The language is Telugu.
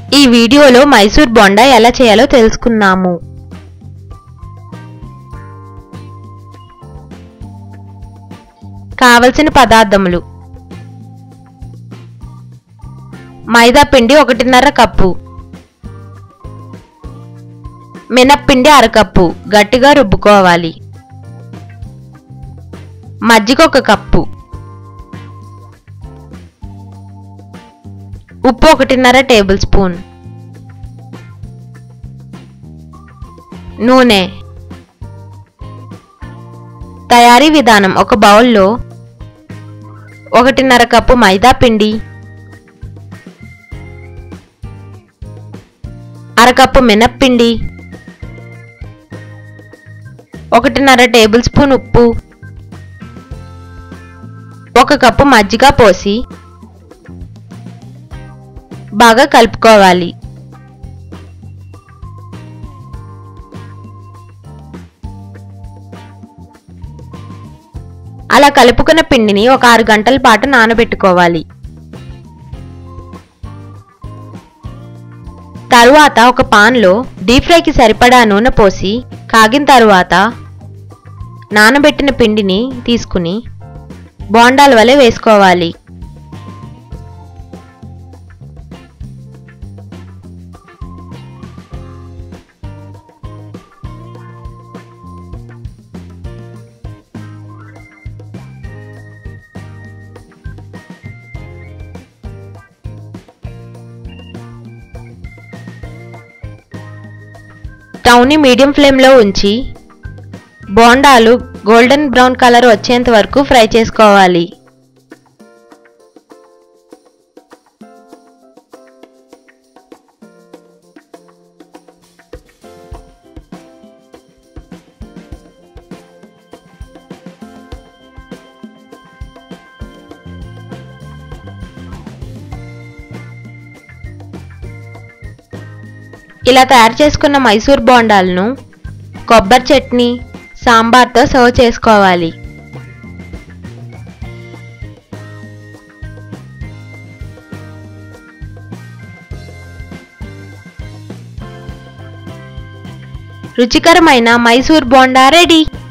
ఈ వీడియోలో మైసూర్ బొండా ఎలా చేయాలో తెలుసుకున్నాము కావలసిన పదార్థములు మైదా పిండి ఒకటిన్నర కప్పు మినప్పిండి అరకప్పు గట్టిగా రుబ్బుకోవాలి మజ్జిగ ఒక కప్పు ఉప్పు ఒకటిన్నర టేబుల్ స్పూన్ నూనె తయారీ విధానం ఒక బౌల్లో ఒకటిన్నర కప్పు మైదా పిండి అరకప్పు మినప్పిండి ఒకటిన్నర టేబుల్ స్పూన్ ఉప్పు ఒక కప్పు మజ్జిగ పోసి బాగా కలుపుకోవాలి అలా కలుపుకున్న పిండిని ఒక ఆరు గంటల పాటు నానబెట్టుకోవాలి తరువాత ఒక పాన్లో డీప్ ఫ్రైకి సరిపడా నూనె పోసి కాగిన తరువాత నానబెట్టిన పిండిని తీసుకుని బోండాల వలె వేసుకోవాలి స్టవ్ని మీడియం ఫ్లేమ్లో ఉంచి బోండాలు గోల్డెన్ బ్రౌన్ కలర్ వచ్చేంత వరకు ఫ్రై చేసుకోవాలి ఇలా తయారు చేసుకున్న మైసూర్ బోండాలను కొబ్బరి చట్నీ సాంబార్తో సర్వ్ చేసుకోవాలి రుచికరమైన మైసూర్ బోండా రెడీ